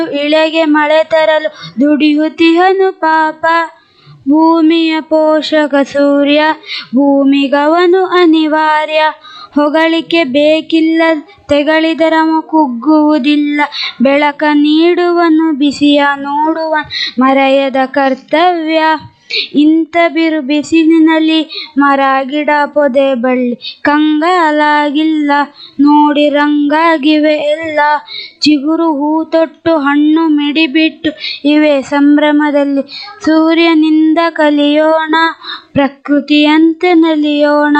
ಇಳೆಗೆ ಮಳೆ ತರಲು ದುಡಿಯುತ್ತಿಹನು ಪಾಪ ಭೂಮಿಯ ಪೋಷಕ ಸೂರ್ಯ ಭೂಮಿಗವನು ಅನಿವಾರ್ಯ ಹೊಗಳಿಕೆ ಬೇಕಿಲ್ಲ ತೆಗಳಿದರಮ ಕುಗ್ಗುವುದಿಲ್ಲ ಬೆಳಕ ನೀಡುವನು ಬಿಸಿಯ ನೋಡುವ ಮರೆಯದ ಕರ್ತವ್ಯ ಇಂಥ ಬಿರು ಬಿಸಿಲಿನಲ್ಲಿ ಮರ ಗಿಡ ಪೊದೆ ಬಳ್ಳಿ ಕಂಗಾಲಾಗಿಲ್ಲ ನೋಡಿ ರಂಗಾಗಿವೆ ಎಲ್ಲ ಚಿಗುರು ಹೂ ತೊಟ್ಟು ಹಣ್ಣು ಮಿಡಿಬಿಟ್ಟು ಇವೆ ಸಂಭ್ರಮದಲ್ಲಿ ಸೂರ್ಯನಿಂದ ಕಲಿಯೋಣ ಪ್ರಕೃತಿಯಂತೆ ನಲಿಯೋಣ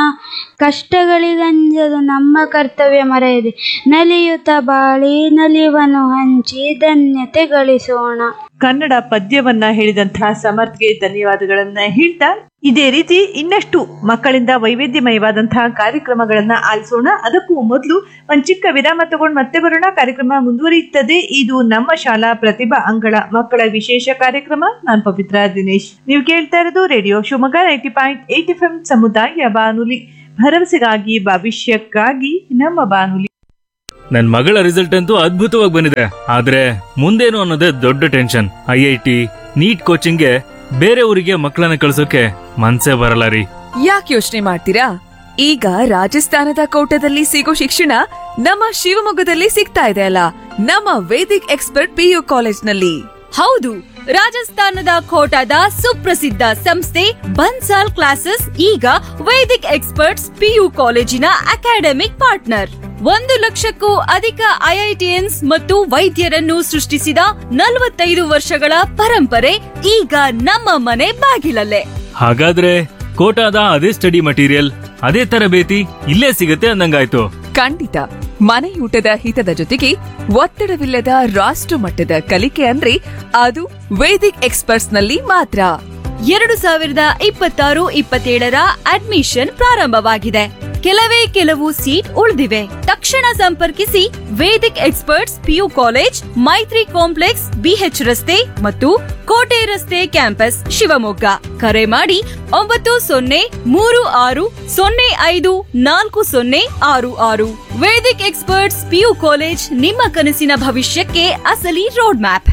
ಕಷ್ಟಗಳಿಗಂಜದ ನಮ್ಮ ಕರ್ತವ್ಯ ಮರೆಯದೆ ನಲಿಯುತ್ತ ಬಾಳಿ ನಲಿವನು ಹಂಚಿ ಧನ್ಯತೆ ಗಳಿಸೋಣ ಕನ್ನಡ ಪದ್ಯವನ್ನ ಹೇಳಿದಂತಹ ಸಮರ್ಥ್ಗೆ ಧನ್ಯವಾದಗಳನ್ನ ಹೇಳ್ತಾ ಇದೇ ರೀತಿ ಇನ್ನಷ್ಟು ಮಕ್ಕಳಿಂದ ವೈವಿಧ್ಯಮಯವಾದಂತಹ ಕಾರ್ಯಕ್ರಮಗಳನ್ನ ಆಲಿಸೋಣ ಅದಕ್ಕೂ ಮೊದಲು ಒಂದ್ ಚಿಕ್ಕ ವಿರಾಮ ತಗೊಂಡು ಮತ್ತೆ ಬರೋಣ ಕಾರ್ಯಕ್ರಮ ಮುಂದುವರಿಯುತ್ತದೆ ಇದು ನಮ್ಮ ಶಾಲಾ ಪ್ರತಿಭಾ ಅಂಗಳ ಮಕ್ಕಳ ವಿಶೇಷ ಕಾರ್ಯಕ್ರಮ ನಾನ್ ಪವಿತ್ರ ದಿನೇಶ್ ನೀವು ಕೇಳ್ತಾ ಇರೋದು radio Shivamogga ninety point eight F M ಸಮುದಾಯ ಬಾನುಲಿ ಭರವಸೆಗಾಗಿ ಭವಿಷ್ಯಕ್ಕಾಗಿ ನಮ್ಮ ಬಾನುಲಿ ನನ್ ಮಗಳ ರಿಸಲ್ಟ್ ಅಂತೂ ಅದ್ಭುತವಾಗಿ ಬಂದಿದೆ ಆದ್ರೆ ಮುಂದೇನು ಅನ್ನೋದೇ ದೊಡ್ಡ tension I I T NEET ಕೋಚಿಂಗ್ಗೆ ಬೇರೆ ಊರಿಗೆ ಮಕ್ಕಳನ್ನ ಕಳ್ಸೋಕೆ ಮನ್ಸೇ ಬರಲ್ಲ ರೀ ಯಾಕೆ ಯೋಚನೆ ಮಾಡ್ತೀರಾ ಈಗ ರಾಜಸ್ಥಾನದ ಕೋಟದಲ್ಲಿ ಸಿಗೋ ಶಿಕ್ಷಣ ನಮ್ಮ ಶಿವಮೊಗ್ಗದಲ್ಲಿ ಸಿಗ್ತಾ ಇದೆ ಅಲ್ಲ ನಮ್ಮ ವೇದಿಕ್ ಎಕ್ಸ್ಪರ್ಟ್ ಪಿಯು ಕಾಲೇಜ್ನಲ್ಲಿ ಹೌದು ರಾಜಸ್ಥಾನದ ಕೋಟಾದ ಸುಪ್ರಸಿದ್ಧ ಸಂಸ್ಥೆ ಬನ್ಸಾಲ್ ಕ್ಲಾಸಸ್ ಈಗ ವೇದಿಕ್ ಎಕ್ಸ್ಪರ್ಟ್ಸ್ ಪಿಯು ಕಾಲೇಜಿನ ಅಕಾಡೆಮಿಕ್ ಪಾರ್ಟ್ನರ್ ಒಂದು ಲಕ್ಷಕ್ಕೂ ಅಧಿಕ ಐಐಟಿಎನ್ಸ್ ಮತ್ತು ವೈದ್ಯರನ್ನು ಸೃಷ್ಟಿಸಿದ ನಲವತ್ತೈದು ವರ್ಷಗಳ ಪರಂಪರೆ ಈಗ ನಮ್ಮ ಮನೆ ಬಾಗಿಲಲ್ಲೇ ಹಾಗಾದ್ರೆ ಕೋಟಾದ ಅದೇ ಸ್ಟಡಿ ಮಟೀರಿಯಲ್ ಅದೇ ತರಬೇತಿ ಇಲ್ಲೇ ಸಿಗತ್ತೆ ಅಂದಂಗಾಯ್ತು ಖಂಡಿತ ಮನೆಯೂಟದ ಹಿತದ ಜೊತೆಗೆ ಒತ್ತಡವಿಲ್ಲದ ರಾಷ್ಟ್ರ ಮಟ್ಟದ ಕಲಿಕೆ ಅಂದ್ರೆ ಅದು ವೇದಿಕ್ ಎಕ್ಸ್ಪರ್ಟ್ಸ್ ನಲ್ಲಿ ಮಾತ್ರ ಎರಡು ಸಾವಿರದ ಇಪ್ಪತ್ತಾರು ಇಪ್ಪತ್ತೇಳರ ಅಡ್ಮಿಷನ್ ಪ್ರಾರಂಭವಾಗಿದೆ ಕೆಲವೇ ಕೆಲವು ಸೀಟ್ ಉಳಿದಿವೆ ತಕ್ಷಣ ಸಂಪರ್ಕಿಸಿ Vedic experts PU college Maitri complex BH ರಸ್ತೆ ಮತ್ತು ಕೋಟೆ ರಸ್ತೆ ಕ್ಯಾಂಪಸ್ ಶಿವಮೊಗ್ಗ ಕರೆ ಮಾಡಿ ಒಂಬತ್ತು ಸೊನ್ನೆ ಮೂರು ಆರು ಸೊನ್ನೆ ಐದು ನಾಲ್ಕು ಸೊನ್ನೆ ಆರು ಆರು ವೇದಿಕ್ ಎಕ್ಸ್ಪರ್ಟ್ಸ್ ಪಿಯು ಕಾಲೇಜ್ ನಿಮ್ಮ ಕನಸಿನ ಭವಿಷ್ಯಕ್ಕೆ ಅಸಲಿ ರೋಡ್ ಮ್ಯಾಪ್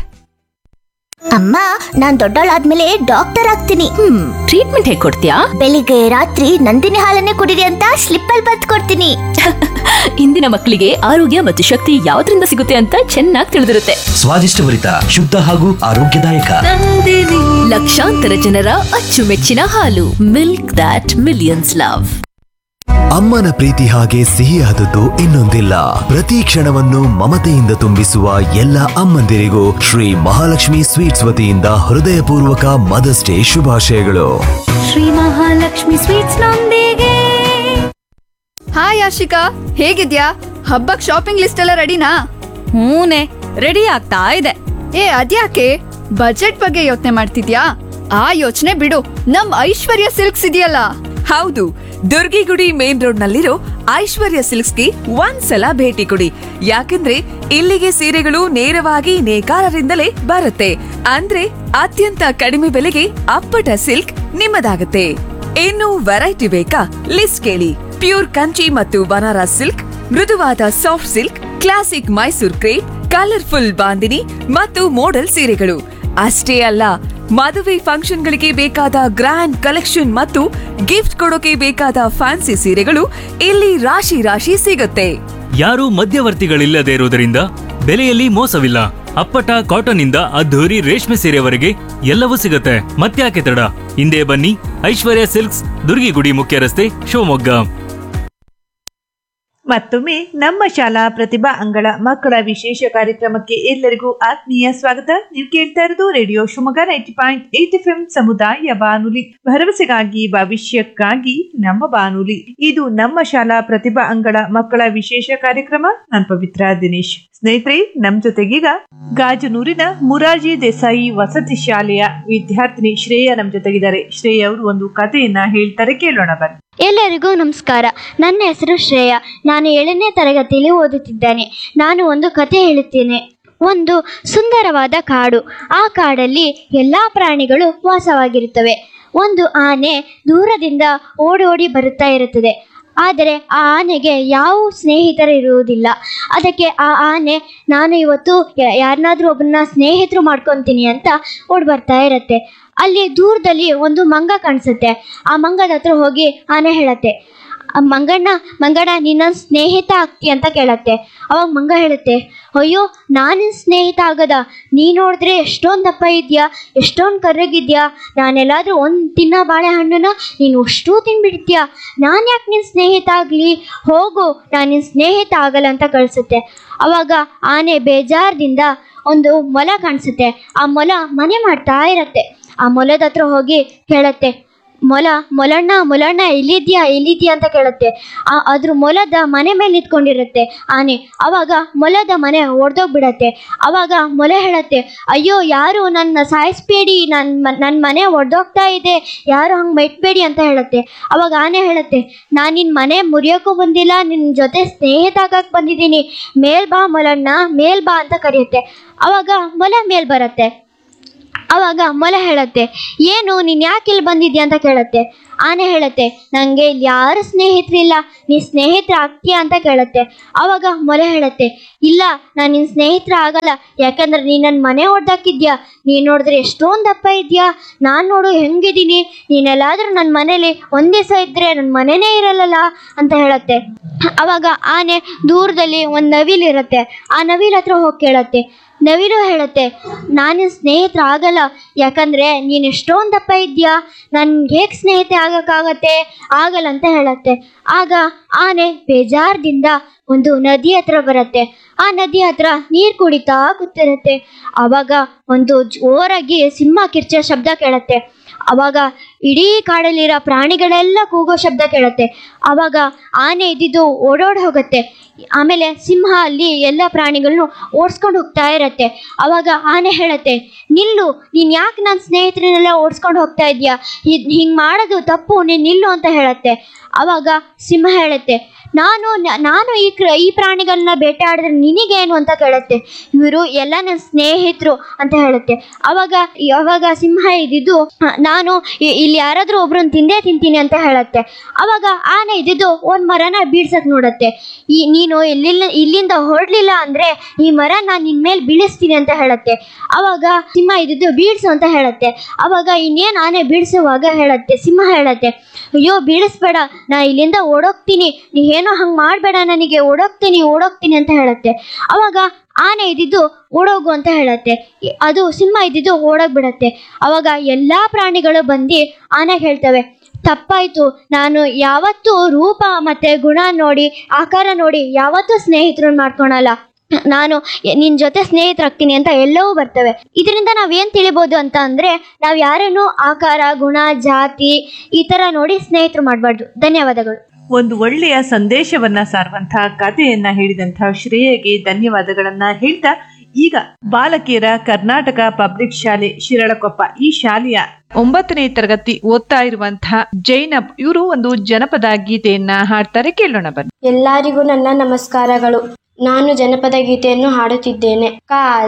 ಅಮ್ಮ ನಾನ್ ದೊಡ್ಡವಳಾದ್ಮೇಲೆ ಡಾಕ್ಟರ್ ಆಗ್ತೀನಿ ಹ್ಮ್ ಟ್ರೀಟ್ಮೆಂಟ್ ಹೇಗೆ ಕೊಡ್ತೀಯಾ ಬೆಳಿಗ್ಗೆ ರಾತ್ರಿ ನಂದಿನಿ ಹಾಲನ್ನೇ ಕುಡಿರಿ ಅಂತ ಸ್ಲಿಪ್ ಅಲ್ಲಿ ಬತ್ ಕೊಡ್ತೀನಿ ಇಂದಿನ ಮಕ್ಕಳಿಗೆ ಆರೋಗ್ಯ ಮತ್ತು ಶಕ್ತಿ ಯಾವ್ದ್ರಿಂದ ಸಿಗುತ್ತೆ ಅಂತ ಚೆನ್ನಾಗಿ ತಿಳಿದಿರುತ್ತೆ ಸ್ವಾದಿಷ್ಟಭರಿತ ಶುದ್ಧ ಹಾಗೂ ಆರೋಗ್ಯದಾಯಕ ಲಕ್ಷಾಂತರ ಜನರ ಅಚ್ಚುಮೆಚ್ಚಿನ ಹಾಲು ಮಿಲ್ಕ್ ದಾಟ್ ಮಿಲಿಯನ್ಸ್ ಲವ್ ಅಮ್ಮನ ಪ್ರೀತಿ ಹಾಗೆ ಸಿಹಿಯಾದದ್ದು ಇನ್ನೊಂದಿಲ್ಲ ಪ್ರತಿ ಕ್ಷಣವನ್ನು ಮಮತೆಯಿಂದ ತುಂಬಿಸುವ ಎಲ್ಲ ಅಮ್ಮಂದಿರಿಗೂ ಶ್ರೀ ಮಹಾಲಕ್ಷ್ಮಿ ಸ್ವೀಟ್ಸ್ ವತಿಯಿಂದ ಹೃದಯಪೂರ್ವಕ ಮದರ್ಸ್ ಡೇ ಶುಭಾಶಯಗಳು ಶ್ರೀ ಮಹಾಲಕ್ಷ್ಮಿ ಸ್ವೀಟ್ಸ್ ನೊಂದಿಗೆ ಹಾಯ್ ಆಶಿಕಾ ಹೇಗಿದ್ಯಾ ಹಬ್ಬಕ್ ಶಾಪಿಂಗ್ ಲಿಸ್ಟ್ ಎಲ್ಲ ರೆಡಿನಾ ಹೂನೆ ರೆಡಿ ಆಗ್ತಾ ಇದೆ ಏ ಅದ್ಯಾಕೆ ಬಜೆಟ್ ಬಗ್ಗೆ ಯೋಚನೆ ಮಾಡ್ತಿದ್ಯಾ ಆ ಯೋಚನೆ ಬಿಡು ನಮ್ ಐಶ್ವರ್ಯ ಸಿಲ್ಕ್ಸ್ ಇದೆಯಲ್ಲ ಹೌದು ದುರ್ಗಿಗುಡಿ ಮೇನ್ ರೋಡ್ ನಲ್ಲಿರೋ ಐಶ್ವರ್ಯ ಸಿಲ್ಕ್ಸ್ಗೆ ಒಂದ್ಸಲ ಭೇಟಿ ಕೊಡಿ ಯಾಕಂದ್ರೆ ಇಲ್ಲಿಗೆ ಸೀರೆಗಳು ನೇರವಾಗಿ ನೇಕಾರರಿಂದಲೇ ಬರುತ್ತೆ ಅಂದ್ರೆ ಅತ್ಯಂತ ಕಡಿಮೆ ಬೆಲೆಗೆ ಅಪ್ಪಟ ಸಿಲ್ಕ್ ನಿಮ್ಮದಾಗುತ್ತೆ ಇನ್ನು ವೆರೈಟಿ ಬೇಕಾ ಲಿಸ್ಟ್ ಕೇಳಿ ಪ್ಯೂರ್ ಕಂಚಿ ಮತ್ತು ಬನಾರಸ್ ಸಿಲ್ಕ್ ಮೃದುವಾದ soft silk classic Mysore crepe colourful bandhani ಮತ್ತು ಮೋಡಲ್ ಸೀರೆಗಳು ಅಷ್ಟೇ ಅಲ್ಲ ಮದುವೆ ಫಂಕ್ಷನ್ಗಳಿಗೆ ಬೇಕಾದ ಗ್ರ್ಯಾಂಡ್ ಕಲೆಕ್ಷನ್ ಮತ್ತು ಗಿಫ್ಟ್ ಕೊಡೋಕೆ ಬೇಕಾದ ಫ್ಯಾನ್ಸಿ ಸೀರೆಗಳು ಇಲ್ಲಿ ರಾಶಿ ರಾಶಿ ಸಿಗುತ್ತೆ ಯಾರು ಮಧ್ಯವರ್ತಿಗಳಿಲ್ಲದೆ ಇರುವುದರಿಂದ ಬೆಲೆಯಲ್ಲಿ ಮೋಸವಿಲ್ಲ ಅಪ್ಪಟ ಕಾಟನ್ ಇಂದ ಅದ್ಧೂರಿ ರೇಷ್ಮೆ ಸೀರೆವರೆಗೆ ಎಲ್ಲವೂ ಸಿಗುತ್ತೆ ಮತ್ತ್ಯಾಕೆ ತಡ ಹಿಂದೆ ಬನ್ನಿ ಐಶ್ವರ್ಯ ಸಿಲ್ಕ್ಸ್ ದುರ್ಗಿಗುಡಿ ಮುಖ್ಯ ರಸ್ತೆ ಶಿವಮೊಗ್ಗ ಮತ್ತೊಮ್ಮೆ ನಮ್ಮ ಶಾಲಾ ಪ್ರತಿಭಾ ಅಂಗಳ ಮಕ್ಕಳ ವಿಶೇಷ ಕಾರ್ಯಕ್ರಮಕ್ಕೆ ಎಲ್ಲರಿಗೂ ಆತ್ಮೀಯ ಸ್ವಾಗತ ನೀವು ಕೇಳ್ತಾ ಇರೋದು radio Shivamogga ninety point eight F M ಸಮುದಾಯ ಬಾನುಲಿ ಭರವಸೆಗಾಗಿ ಭವಿಷ್ಯಕ್ಕಾಗಿ ನಮ್ಮ ಬಾನುಲಿ ಇದು ನಮ್ಮ ಶಾಲಾ ಪ್ರತಿಭಾ ಅಂಗಳ ಮಕ್ಕಳ ವಿಶೇಷ ಕಾರ್ಯಕ್ರಮ ನಾನ್ ಪವಿತ್ರ ದಿನೇಶ್ ಸ್ನೇಹಿತರೆ ನಮ್ ಜೊತೆಗೀಗ ಗಾಜನೂರಿನ ಮುರಾರ್ಜಿ ದೇಸಾಯಿ ವಸತಿ ಶಾಲೆಯ ವಿದ್ಯಾರ್ಥಿನಿ ಶ್ರೇಯ ನಮ್ ಜೊತೆಗಿದ್ದಾರೆ ಶ್ರೇಯ ಅವರು ಒಂದು ಕಥೆಯನ್ನ ಹೇಳ್ತಾರೆ ಕೇಳೋಣ ಬನ್ನಿ ಎಲ್ಲರಿಗೂ ನಮಸ್ಕಾರ ನನ್ನ ಹೆಸರು ಶ್ರೇಯ ನಾನು ಏಳನೇ ತರಗತಿಯಲ್ಲಿ ಓದುತ್ತಿದ್ದೇನೆ ನಾನು ಒಂದು ಕತೆ ಹೇಳುತ್ತೇನೆ ಒಂದು ಸುಂದರವಾದ ಕಾಡು ಆ ಕಾಡಲ್ಲಿ ಎಲ್ಲ ಪ್ರಾಣಿಗಳು ವಾಸವಾಗಿರುತ್ತವೆ ಒಂದು ಆನೆ ದೂರದಿಂದ ಓಡೋಡಿ ಬರುತ್ತಾ ಇರುತ್ತದೆ ಆದರೆ ಆ ಆನೆಗೆ ಯಾವ ಸ್ನೇಹಿತರು ಇರುವುದಿಲ್ಲ ಅದಕ್ಕೆ ಆ ಆನೆ ನಾನು ಇವತ್ತು ಯ- ಯಾರನ್ನಾದ್ರೂ ಒಬ್ಬರನ್ನ ಸ್ನೇಹಿತರು ಮಾಡ್ಕೊತೀನಿ ಅಂತ ಓಡ್ ಬರ್ತಾ ಇರತ್ತೆ ಅಲ್ಲಿ ದೂರದಲ್ಲಿ ಒಂದು ಮಂಗ ಕಾಣಿಸುತ್ತೆ ಆ ಮಂಗದ ಹತ್ರ ಹೋಗಿ ಆನೆ ಹೇಳತ್ತೆ ಆ ಮಂಗಣ್ಣ ಮಂಗಣ್ಣ ನಿನ್ನ ಸ್ನೇಹಿತ ಆಗ್ತಿ ಅಂತ ಕೇಳತ್ತೆ ಅವಾಗ ಮಂಗ ಹೇಳುತ್ತೆ ಅಯ್ಯೋ ನಾನು ಸ್ನೇಹಿತ ಆಗದ ನೀ ನೋಡಿದ್ರೆ ಎಷ್ಟೊಂದು ದಪ್ಪ ಇದೆಯಾ ಎಷ್ಟೊಂದು ಕರ್ರಗಿದ್ಯಾ ನಾನೆಲ್ಲಾದ್ರೂ ಒಂದು ತಿನ್ನೋ ಬಾಳೆಹಣ್ಣನ್ನ ನೀನು ಅಷ್ಟೂ ತಿನ್ಬಿಡ್ತೀಯಾ ನಾನು ಯಾಕೆ ನಿನ್ನ ಸ್ನೇಹಿತ ಆಗಲಿ ಹೋಗು ನಾನು ನಿನ್ನ ಸ್ನೇಹಿತ ಆಗಲ್ಲ ಅಂತ ಕಳಿಸುತ್ತೆ ಅವಾಗ ಆನೆ ಬೇಜಾರದಿಂದ ಒಂದು ಮೊಲ ಕಾಣಿಸುತ್ತೆ ಆ ಮೊಲ ಮನೆ ಮಾಡ್ತಾ ಇರತ್ತೆ ಆ ಮೊಲದ ಹತ್ರ ಹೋಗಿ ಕೇಳತ್ತೆ ಮೊಲ ಮೊಲಣ್ಣ ಮೊಲಣ್ಣ ಎಲ್ಲಿದ್ಯಾ ಎಲ್ಲಿದ್ಯಾ ಅಂತ ಕೇಳುತ್ತೆ ಆ ಅದ್ರ ಮೊಲದ ಮನೆ ಮೇಲೆ ನಿಂತ್ಕೊಂಡಿರುತ್ತೆ ಆನೆ ಅವಾಗ ಮೊಲದ ಮನೆ ಒಡೆದೋಗ್ಬಿಡತ್ತೆ ಅವಾಗ ಮೊಲ ಹೇಳತ್ತೆ ಅಯ್ಯೋ ಯಾರು ನನ್ನ ಸಾಯಿಸ್ಬೇಡಿ ನನ್ನ ನನ್ನ ಮನೆ ಒಡೆದೋಗ್ತಾ ಇದೆ ಯಾರು ಹಂಗೆ ಮೆಟ್ಬೇಡಿ ಅಂತ ಹೇಳುತ್ತೆ ಅವಾಗ ಆನೆ ಹೇಳುತ್ತೆ ನಾನು ನಿನ್ನ ಮನೆ ಮುರಿಯೋಕ್ಕೂ ಬಂದಿಲ್ಲ ನಿನ್ನ ಜೊತೆ ಸ್ನೇಹಿತ ಆಗಕ್ಕೆ ಬಂದಿದ್ದೀನಿ ಮೇಲ್ ಬಾ ಮೊಲಣ್ಣ ಮೇಲ್ ಬಾ ಅಂತ ಕರೆಯುತ್ತೆ ಅವಾಗ ಮೊಲ ಮೇಲ್ ಬರುತ್ತೆ ಅವಾಗ ಮೊಲ ಹೇಳತ್ತೆ ಏನು ನೀನು ಯಾಕೆ ಇಲ್ಲಿ ಬಂದಿದ್ಯಾ ಅಂತ ಕೇಳತ್ತೆ ಆನೆ ಹೇಳತ್ತೆ ನನಗೆ ಇಲ್ಲಿ ಯಾರು ಸ್ನೇಹಿತರಿಲ್ಲ ನೀ ಸ್ನೇಹಿತರ ಆಗ್ತೀಯಾ ಅಂತ ಕೇಳತ್ತೆ ಅವಾಗ ಮೊಲ ಹೇಳತ್ತೆ ಇಲ್ಲ ನಾನು ನಿನ್ನ ಸ್ನೇಹಿತರ ಆಗಲ್ಲ ಯಾಕಂದ್ರೆ ನೀನು ನನ್ನ ಮನೆ ಹೊಡ್ದಾಕಿದ್ಯಾ ನೀನು ನೋಡಿದ್ರೆ ಎಷ್ಟೊಂದು ದಪ್ಪ ಇದೆಯಾ ನಾನು ನೋಡು ಹೆಂಗಿದ್ದೀನಿ ನೀನೆಲ್ಲಾದ್ರೂ ನನ್ನ ಮನೇಲಿ ಒಂದು ದಿವಸ ಇದ್ದರೆ ನನ್ನ ಮನೆನೇ ಇರಲ್ಲಲ್ಲ ಅಂತ ಹೇಳತ್ತೆ ಅವಾಗ ಆನೆ ದೂರದಲ್ಲಿ ಒಂದು ನವಿಲಿರುತ್ತೆ ಆ ನವಿಲ್ ಹತ್ರ ಹೋಗಿ ಕೇಳತ್ತೆ ನವಿಲು ಹೇಳುತ್ತೆ ನಾನು ಸ್ನೇಹಿತರ ಆಗಲ್ಲ ಯಾಕಂದರೆ ನೀನು ಎಷ್ಟೊಂದು ದಪ್ಪ ಇದೆಯಾ ನನ್ಗೆ ಹೇಗೆ ಸ್ನೇಹಿತೆ ಆಗೋಕ್ಕಾಗತ್ತೆ ಆಗಲ್ಲ ಅಂತ ಹೇಳುತ್ತೆ ಆಗ ಆನೆ ಬೇಜಾರದಿಂದ ಒಂದು ನದಿ ಹತ್ರ ಬರುತ್ತೆ ಆ ನದಿ ಹತ್ರ ನೀರು ಕುಡಿತಾ ಕೂತಿರುತ್ತೆ ಆವಾಗ ಒಂದು ಜೋರಾಗಿ ಸಿಂಹ ಕಿರ್ಚೋ ಶಬ್ದ ಕೇಳುತ್ತೆ ಅವಾಗ ಇಡೀ ಕಾಡಲ್ಲಿರೋ ಪ್ರಾಣಿಗಳೆಲ್ಲ ಕೂಗೋ ಶಬ್ದ ಕೇಳುತ್ತೆ ಆವಾಗ ಆನೆ ಇದ್ದಿದ್ದು ಓಡೋಡಿ ಹೋಗುತ್ತೆ ಆಮೇಲೆ ಸಿಂಹ ಅಲ್ಲಿ ಎಲ್ಲ ಪ್ರಾಣಿಗಳನ್ನು ಓಡಿಸ್ಕೊಂಡು ಹೋಗ್ತಾ ಇರತ್ತೆ ಅವಾಗ ಆನೆ ಹೇಳತ್ತೆ ನಿಲ್ಲು ನೀನು ಯಾಕೆ ನನ್ನ ಸ್ನೇಹಿತರನ್ನೆಲ್ಲ ಓಡಿಸ್ಕೊಂಡು ಹೋಗ್ತಾ ಇದೀಯಾ ಹಿಂಗೆ ಮಾಡೋದು ತಪ್ಪು ನೀನು ನಿಲ್ಲು ಅಂತ ಹೇಳತ್ತೆ ಅವಾಗ ಸಿಂಹ ಹೇಳುತ್ತೆ ನಾನು ನ- ನಾನು ಈ ಕ್ರ ಈ ಪ್ರಾಣಿಗಳನ್ನ ಬೇಟೆಯಾಡಿದ್ರೆ ನಿನಗೇನು ಅಂತ ಕೇಳುತ್ತೆ ಇವರು ಎಲ್ಲ ನನ್ನ ಸ್ನೇಹಿತರು ಅಂತ ಹೇಳುತ್ತೆ ಅವಾಗ ಅವಾಗ ಸಿಂಹ ಇದ್ದಿದ್ದು "ಹ, ನಾನು ಇ- ಇಲ್ಲಿ ಯಾರಾದರೂ ಒಬ್ರನ್ನ ತಿಂದೇ ತಿಂತೀನಿ ಅಂತ ಹೇಳುತ್ತೆ ಅವಾಗ ಆನೆ ಇದ್ದಿದ್ದು ಒಂದು ಮರನ ಬೀಳ್ಸಕ್ ನೋಡತ್ತೆ ಈ ನೀನು ಇಲ್ಲಿಲ್ಲ ಇಲ್ಲಿಂದ ಹೊರಡ್ಲಿಲ್ಲ ಅಂದ್ರೆ ಈ ಮರ ನಾನು ನಿನ್ ಮೇಲೆ ಬೀಳಿಸ್ತೀನಿ ಅಂತ ಹೇಳುತ್ತೆ ಅವಾಗ ಸಿಂಹ ಇದ್ದಿದ್ದು ಬೀಳ್ಸು ಅಂತ ಹೇಳುತ್ತೆ ಅವಾಗ ಇನ್ನೇನು ಆನೆ ಬೀಳಿಸುವಾಗ ಹೇಳುತ್ತೆ ಸಿಂಹ ಹೇಳುತ್ತೆ ಅಯ್ಯೋ ಬೀಳಿಸ್ಬೇಡ ನಾ ಇಲ್ಲಿಂದ ಓಡೋಗ್ತೀನಿ ನೀ ಏನೋ ಹಂಗೆ ಮಾಡಬೇಡ ನನಗೆ ಓಡೋಗ್ತೀನಿ ಓಡೋಗ್ತೀನಿ ಅಂತ ಹೇಳುತ್ತೆ ಅವಾಗ ಆನೆ ಇದ್ದಿದ್ದು ಓಡೋಗು ಅಂತ ಹೇಳುತ್ತೆ ಇ- ಅದು ಸಿಂಹ ಇದ್ದಿದ್ದು ಓಡೋಗ್ಬಿಡತ್ತೆ ಅವಾಗ ಎಲ್ಲ ಪ್ರಾಣಿಗಳು ಬಂದು ಆನೆಗೆ ಹೇಳ್ತವೆ ತಪ್ಪಾಯ್ತು ನಾನು ಯಾವತ್ತೂ ರೂಪ ಮತ್ತೆ ಗುಣ ನೋಡಿ ಆಕಾರ ನೋಡಿ ಯಾವತ್ತೂ ಸ್ನೇಹಿತರನ್ನ ಮಾಡ್ಕೊಳಲ್ಲ ನಾನು ನಿನ್ನ ಜೊತೆ ಸ್ನೇಹಿತರಾಗ್ತೀನಿ ಅಂತ ಎಲ್ಲವೂ ಬರ್ತವೆ ಇದರಿಂದ ನಾವೇನು ತಿಳಿಬೋದು ಅಂತ ಅಂದರೆ ನಾವು ಯಾರನ್ನು ಆಕಾರ ಗುಣ ಜಾತಿ ಈ ಥರ ನೋಡಿ ಸ್ನೇಹಿತರು ಮಾಡಬಾರ್ದು ಧನ್ಯವಾದಗಳು ಒಂದು ಒಳ್ಳೆಯ ಸಂದೇಶವನ್ನ ಸಾರುವಂತಹ ಕಥೆಯನ್ನ ಹೇಳಿದಂತಹ ಶ್ರೇಯಗೆ ಧನ್ಯವಾದಗಳನ್ನ ಹೇಳ್ತಾ ಈಗ ಬಾಲಕಿಯರ ಕರ್ನಾಟಕ ಪಬ್ಲಿಕ್ ಶಾಲೆ ಶಿರಳಕೊಪ್ಪ ಈ ಶಾಲೆಯ ಒಂಬತ್ತನೇ ತರಗತಿ ಓದ್ತಾ ಇರುವಂತಹ ಜೈನಬ್ ಇವರು ಒಂದು ಜನಪದ ಗೀತೆಯನ್ನ ಹಾಡ್ತಾರೆ ಕೇಳೋಣ ಬನ್ನಿ ಎಲ್ಲರಿಗೂ ನನ್ನ ನಮಸ್ಕಾರಗಳು ನಾನು ಜನಪದ ಗೀತೆಯನ್ನು ಹಾಡುತ್ತಿದ್ದೇನೆ ಕಾ